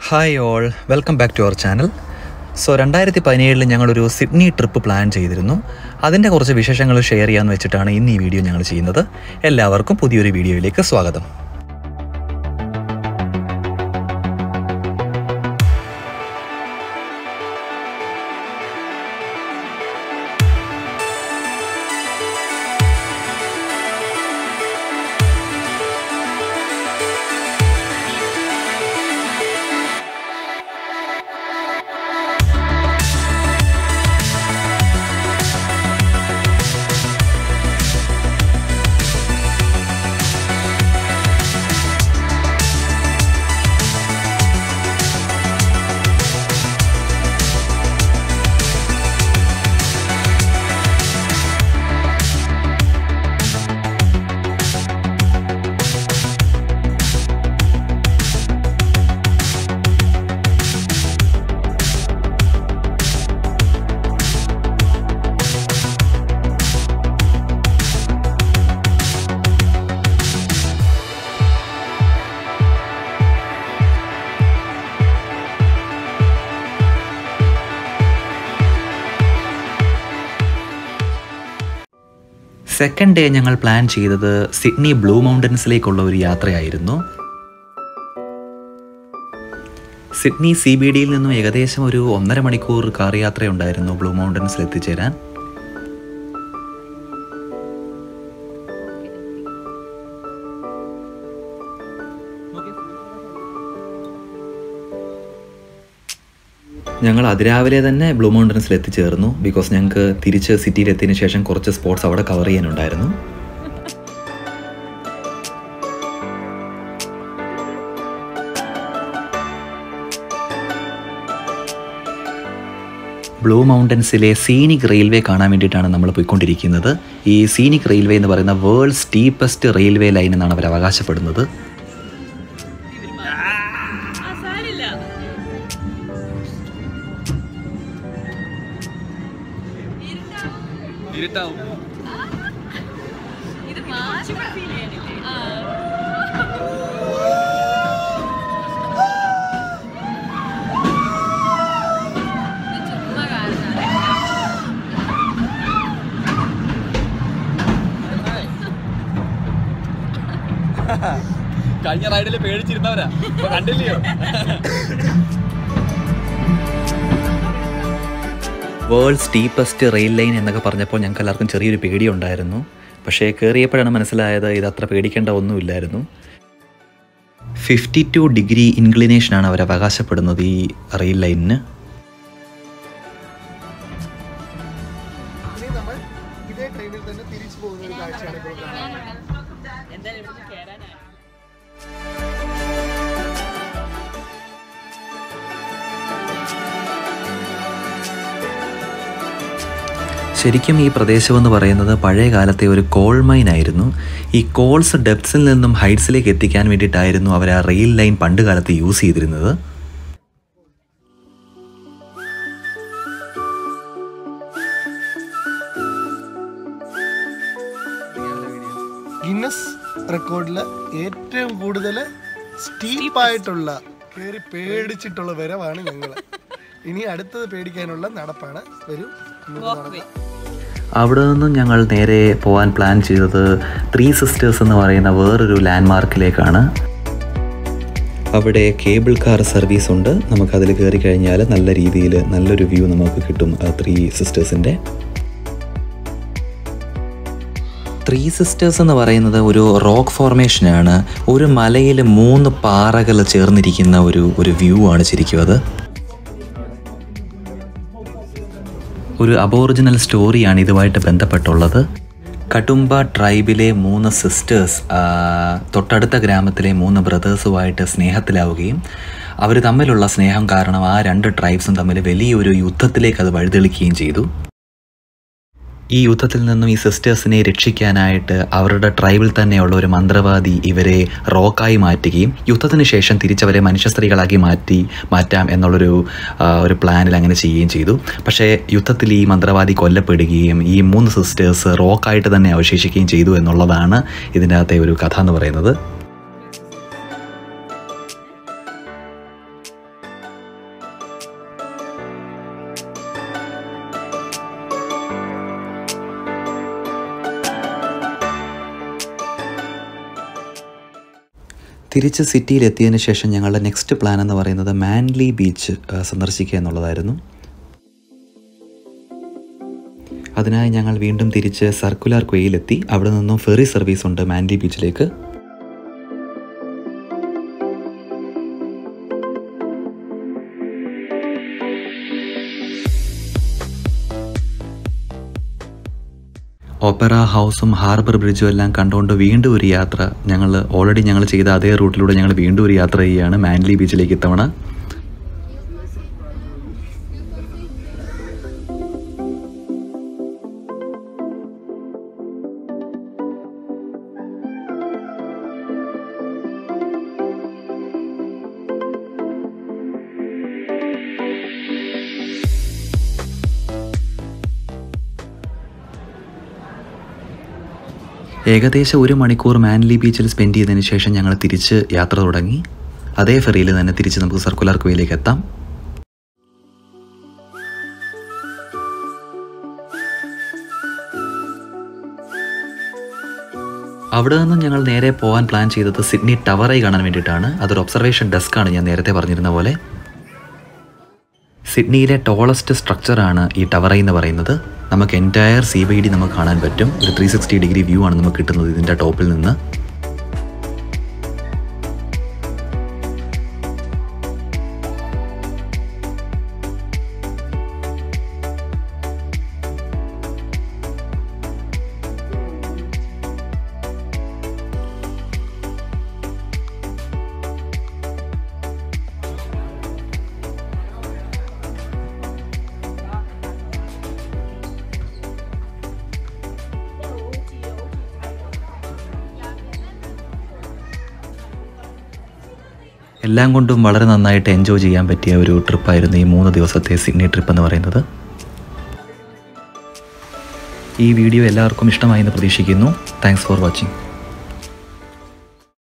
Hi all welcome back to our channel so രണ്ടായിരത്തി പതിനേഴിൽ ഞങ്ങളൊരു സിഡ്നി ട്രിപ്പ് പ്ലാൻ ചെയ്തിരുന്നു അതിൻ്റെ കുറച്ച് വിശേഷങ്ങൾ ഷെയർ ചെയ്യാമെന്ന് വെച്ചിട്ടാണ് ഇന്ന് ഈ വീഡിയോ ഞങ്ങൾ ചെയ്യുന്നത് എല്ലാവർക്കും പുതിയൊരു വീഡിയോയിലേക്ക് സ്വാഗതം സെക്കൻഡ് ഡേ ഞങ്ങൾ പ്ലാൻ ചെയ്തത് സിഡ്നി ബ്ലൂ മൗണ്ടൻസിലേക്കുള്ള ഒരു യാത്രയായിരുന്നു സിഡ്നി സി ബി ഡിയിൽ നിന്നും ഏകദേശം ഒരു ഒന്നര മണിക്കൂർ കാർ യാത്രയുണ്ടായിരുന്നു ബ്ലൂ മൗണ്ടൻസിൽ എത്തിച്ചേരാൻ ഞങ്ങൾ അതിരാവിലെ തന്നെ ബ്ലൂ മൗണ്ടൻസിൽ എത്തിച്ചേർന്നു ബിക്കോസ് ഞങ്ങൾക്ക് തിരിച്ച് സിറ്റിയിൽ എത്തിയതിനു ശേഷം കുറച്ച് സ്പോട്സ് അവിടെ കവർ ചെയ്യാനുണ്ടായിരുന്നു ബ്ലൂ മൗണ്ടൻസിലെ സീനിക് റെയിൽവേ കാണാൻ വേണ്ടിയിട്ടാണ് നമ്മൾ പോയിക്കൊണ്ടിരിക്കുന്നത് ഈ സീനിക് റെയിൽവേ എന്ന് പറയുന്ന വേൾഡ് സ്റ്റീപ്പസ്റ്റ് റെയിൽവേ ലൈൻ എന്നാണ് അവർ അവകാശപ്പെടുന്നത് ഇരുട്ടാവും ഇത് മാറ്റി ഫീൽ ചെയ്യാനില്ലേ ഇത് ചുമ്മാ കാരണം കഴിഞ്ഞ റൈഡിൽ പേടിച്ചിരുന്നവരാ ഇപ്പൊ കണ്ടില്ലയോ വേൾഡ് സ്റ്റീപ്പസ്റ്റ് റെയിൽ ലൈൻ എന്നൊക്കെ പറഞ്ഞപ്പോൾ ഞങ്ങൾക്ക് എല്ലാവർക്കും ചെറിയൊരു പേടിയുണ്ടായിരുന്നു പക്ഷേ കയറിയപ്പോഴാണ് മനസ്സിലായത് ഇത് അത്ര പേടിക്കേണ്ട ഒന്നുമില്ലായിരുന്നു ഫിഫ്റ്റി ടു ഡിഗ്രി ഇൻക്ലിനേഷനാണ് അവർ അവകാശപ്പെടുന്നത് ഈ റെയിൽ ലൈനിന് ഇനി നമ്മൾ ഇതേ ട്രെയിനിൽ തന്നെ തിരിച്ചു പോകുന്ന ഒരു കാഴ്ചയാണ് ഇപ്പോൾ കാണുന്നത് എന്തായാലും ഇവിടുന്ന് കേറാനായി ശരിക്കും ഈ പ്രദേശമെന്ന് പറയുന്നത് പഴയ കാലത്തെ ഒരു കോൾ മൈൻ ആയിരുന്നു ഈ കോൾസ് ഡെപ്സിൽ നിന്നും ഹൈറ്റ്സിലേക്ക് എത്തിക്കാൻ വേണ്ടിയിട്ടായിരുന്നു അവർ ആ റെയിൽ ലൈൻ പണ്ട് കാലത്ത് യൂസ് ചെയ്തിരുന്നത് ഗിന്നസ് റെക്കോർഡിൽ ഏറ്റവും കൂടുതൽ സ്റ്റീപ്പായിട്ടുള്ള കയറി പേടിച്ചിട്ടുള്ള വരവാണ് ഞങ്ങൾ ഇനി അടുത്തത് പേടിക്കാനുള്ള നടപ്പാണ് വരും ഇങ്ങോട്ട് നടക്കാം. അവിടെ നിന്നും ഞങ്ങൾ നേരെ പോകാൻ പ്ലാൻ ചെയ്തത് ത്രീ സിസ്റ്റേഴ്സ് എന്ന് പറയുന്ന വേറൊരു ലാൻഡ്മാർക്കിലേക്കാണ് അവിടെ കേബിൾ കാർ സർവീസ് ഉണ്ട് നമുക്കതിൽ കയറി കഴിഞ്ഞാൽ നല്ല രീതിയിൽ നല്ലൊരു വ്യൂ നമുക്ക് കിട്ടും ആ ത്രീ സിസ്റ്റേഴ്സിൻ്റെ ത്രീ സിസ്റ്റേഴ്സ് എന്ന് പറയുന്നത് ഒരു റോക്ക് ഫോർമേഷനാണ് ഒരു മലയിൽ മൂന്ന് പാറകൾ ചേർന്നിരിക്കുന്ന ഒരു ഒരു വ്യൂ ആണ് ശരിക്കും അത് ഒരു അബോറിജിനൽ സ്റ്റോറിയാണ് ഇതുമായിട്ട് ബന്ധപ്പെട്ടുള്ളത് കടുംബ ട്രൈബിലെ മൂന്ന് സിസ്റ്റേഴ്സ് തൊട്ടടുത്ത ഗ്രാമത്തിലെ മൂന്ന് ബ്രദേഴ്സുമായിട്ട് സ്നേഹത്തിലാവുകയും അവർ തമ്മിലുള്ള സ്നേഹം കാരണം ആ രണ്ട് ട്രൈബ്സും തമ്മിൽ വലിയൊരു യുദ്ധത്തിലേക്ക് അത് വഴിതെളിക്കുകയും ചെയ്തു ഈ യുദ്ധത്തിൽ നിന്നും ഈ സിസ്റ്റേഴ്സിനെ രക്ഷിക്കാനായിട്ട് അവരുടെ ട്രൈബിൽ തന്നെയുള്ള ഒരു മന്ത്രവാദി ഇവരെ റോക്കായി മാറ്റുകയും യുദ്ധത്തിന് ശേഷം തിരിച്ചവരെ മനുഷ്യ സ്ത്രീകളാക്കി മാറ്റി മാറ്റാം എന്നുള്ളൊരു ആ, ഒരു പ്ലാനിൽ അങ്ങനെ ചെയ്യുകയും ചെയ്തു പക്ഷേ യുദ്ധത്തിൽ ഈ മന്ത്രവാദി കൊല്ലപ്പെടുകയും ഈ മൂന്ന് സിസ്റ്റേഴ്സ് റോക്കായിട്ട് തന്നെ അവശേഷിക്കുകയും ചെയ്തു എന്നുള്ളതാണ് ഇതിൻ്റെ അകത്തെ ഒരു കഥ എന്ന് പറയുന്നത് തിരിച്ച് സിറ്റിയിലെത്തിയതിന് ശേഷം ഞങ്ങളുടെ നെക്സ്റ്റ് പ്ലാൻ എന്ന് പറയുന്നത് മാൻലി ബീച്ച് ആ, സന്ദർശിക്കുക എന്നുള്ളതായിരുന്നു അതിനായി ഞങ്ങൾ വീണ്ടും തിരിച്ച് സർക്കുലാർ ക്വേയിലെത്തി അവിടെ നിന്നും ഫെറി സർവീസ് ഉണ്ട് മാൻലി ബീച്ചിലേക്ക് ഓപ്പറ ഹൗസും ഹാർബർ ബ്രിഡ്ജും എല്ലാം കണ്ടുകൊണ്ട് വീണ്ടും ഒരു യാത്ര ഞങ്ങൾ ഓൾറെഡി ഞങ്ങൾ ചെയ്ത അതേ റൂട്ടിലൂടെ ഞങ്ങൾ വീണ്ടും ഒരു യാത്ര ചെയ്യുകയാണ് മാൻലി ബീച്ചിലേക്ക് ഇത്തവണ ഏകദേശം ഒരു മണിക്കൂർ മാൻലി ബീച്ചിൽ സ്പെൻഡ് ചെയ്തതിന് ശേഷം ഞങ്ങൾ തിരിച്ച് യാത്ര തുടങ്ങി അതേ ഫെറിയിൽ തന്നെ തിരിച്ച് നമുക്ക് സർക്കുലർ ക്വേയിലേക്ക് എത്താം അവിടെ നിന്നും ഞങ്ങൾ നേരെ പോകാൻ പ്ലാൻ ചെയ്തത് സിഡ്നി ടവറായി കാണാൻ വേണ്ടിയിട്ടാണ് അതൊരു ഒബ്സർവേഷൻ ഡെസ്ക്കാണ് ഞാൻ നേരത്തെ പറഞ്ഞിരുന്ന പോലെ സിഡ്നിയിലെ ടോളസ്റ്റ് സ്ട്രക്ചറാണ് ഈ ടവറൈ എന്ന് പറയുന്നത് നമുക്ക് എൻറ്റയർ സി ബൈ ഡി നമുക്ക് കാണാൻ പറ്റും ഒരു ത്രീ സിക്സ്റ്റി ഡിഗ്രി വ്യൂ ആണ് നമുക്ക് കിട്ടുന്നത് ഇതിൻ്റെ ടോപ്പിൽ നിന്ന് എല്ലാം കൊണ്ടും വളരെ നന്നായിട്ട് എൻജോയ് ചെയ്യാൻ പറ്റിയ ഒരു ട്രിപ്പായിരുന്നു ഈ മൂന്ന് ദിവസത്തെ സിഡ്നി ട്രിപ്പ് എന്ന് പറയുന്നത് ഈ വീഡിയോ എല്ലാവർക്കും ഇഷ്ടമായി എന്ന് പ്രതീക്ഷിക്കുന്നു താങ്ക്സ് ഫോർ വാച്ചിങ്